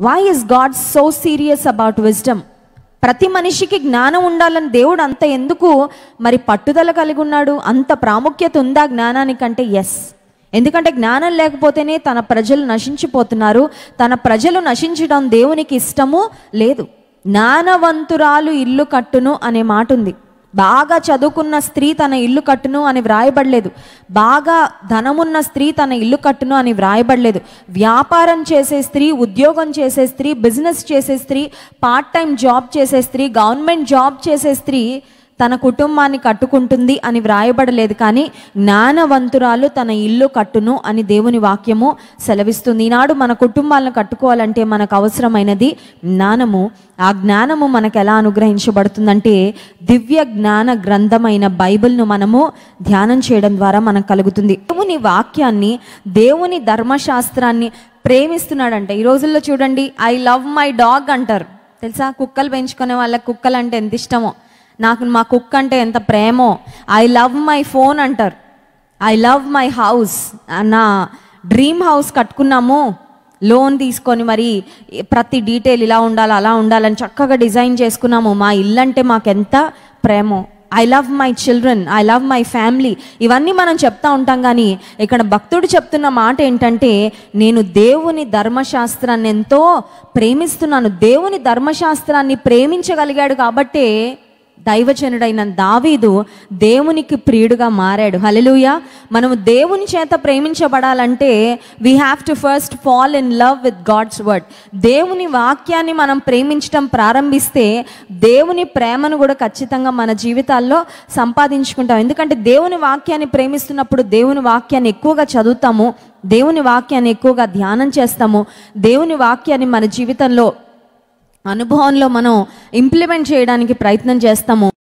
why is God so serious about wisdom ప్రతి మనిషికి జ్ఞానం ఉండాలని దేవుడు అంత ఎందుకు మరి పట్టుదల కలిగి ఉన్నాడు అంత ప్రాముఖ్యత ఉందా జ్ఞానానికంటే ఎస్ ఎందుకంటే జ్ఞానం లేకపోతేనే తన ప్రజలు నశించిపోతున్నారు తన ప్రజలు నశించడం దేవునికి ఇష్టము లేదు జ్ఞానవంతురాలు ఇల్లు కట్టును అనే మాట ఉంది బాగా చదువుకున్న స్త్రీ తన ఇల్లు కట్టును అని వ్రాయబడలేదు బాగా ధనమున్న స్త్రీ తన ఇల్లు కట్టును అని వ్రాయబడలేదు వ్యాపారం చేసే స్త్రీ ఉద్యోగం చేసే స్త్రీ బిజినెస్ చేసే స్త్రీ పార్ట్ టైం జాబ్ చేసే స్త్రీ గవర్నమెంట్ జాబ్ చేసే స్త్రీ తన కుటుంబాన్ని కట్టుకుంటుంది అని వ్రాయబడలేదు కానీ జ్ఞానవంతురాలు తన ఇల్లు కట్టును అని దేవుని వాక్యము సెలవిస్తుంది ఈనాడు మన కుటుంబాలను కట్టుకోవాలంటే మనకు అవసరమైనది జ్ఞానము ఆ జ్ఞానము మనకు ఎలా అనుగ్రహించబడుతుందంటే దివ్య జ్ఞాన గ్రంథమైన బైబిల్ను మనము ధ్యానం చేయడం ద్వారా మనకు కలుగుతుంది దేవుని వాక్యాన్ని దేవుని ధర్మశాస్త్రాన్ని ప్రేమిస్తున్నాడంట ఈ రోజుల్లో చూడండి ఐ లవ్ మై డాగ్ అంటారు తెలుసా కుక్కలు పెంచుకునే వాళ్ళకి కుక్కలు అంటే ఎంత ఇష్టమో నాకు మా కుక్క అంటే ఎంత ప్రేమో ఐ లవ్ మై ఫోన్ అంటారు ఐ లవ్ మై హౌస్ నా డ్రీమ్ హౌస్ కట్టుకున్నాము లోన్ తీసుకొని మరి ప్రతి డీటెయిల్ ఇలా ఉండాలి అలా ఉండాలని చక్కగా డిజైన్ చేసుకున్నాము మా ఇల్లు అంటే మాకెంత ప్రేమో I love my children I love my family ఇవన్నీ మనం చెప్తా ఉంటాం కానీ ఇక్కడ భక్తుడు చెప్తున్న మాట ఏంటంటే నేను దేవుని ధర్మశాస్త్రాన్ని ఎంతో ప్రేమిస్తున్నాను దేవుని ధర్మశాస్త్రాన్ని ప్రేమించగలిగాడు కాబట్టే దైవజనుడైన దావీదు దేవునికి ప్రియుడుగా మారాడు హలెలుయ మనము దేవుని చేత ప్రేమించబడాలంటే we have to first fall in love with God's word దేవుని వాక్యాన్ని మనం ప్రేమించడం ప్రారంభిస్తే దేవుని ప్రేమను కూడా ఖచ్చితంగా మన జీవితాల్లో సంపాదించుకుంటాం ఎందుకంటే దేవుని వాక్యాన్ని ప్రేమిస్తున్నప్పుడు దేవుని వాక్యాన్ని ఎక్కువగా చదువుతాము దేవుని వాక్యాన్ని ఎక్కువగా ధ్యానం చేస్తాము దేవుని వాక్యాన్ని మన జీవితంలో అనుభవంలో మనం ఇంప్లిమెంట్ చేయడానికి ప్రయత్నం చేస్తాము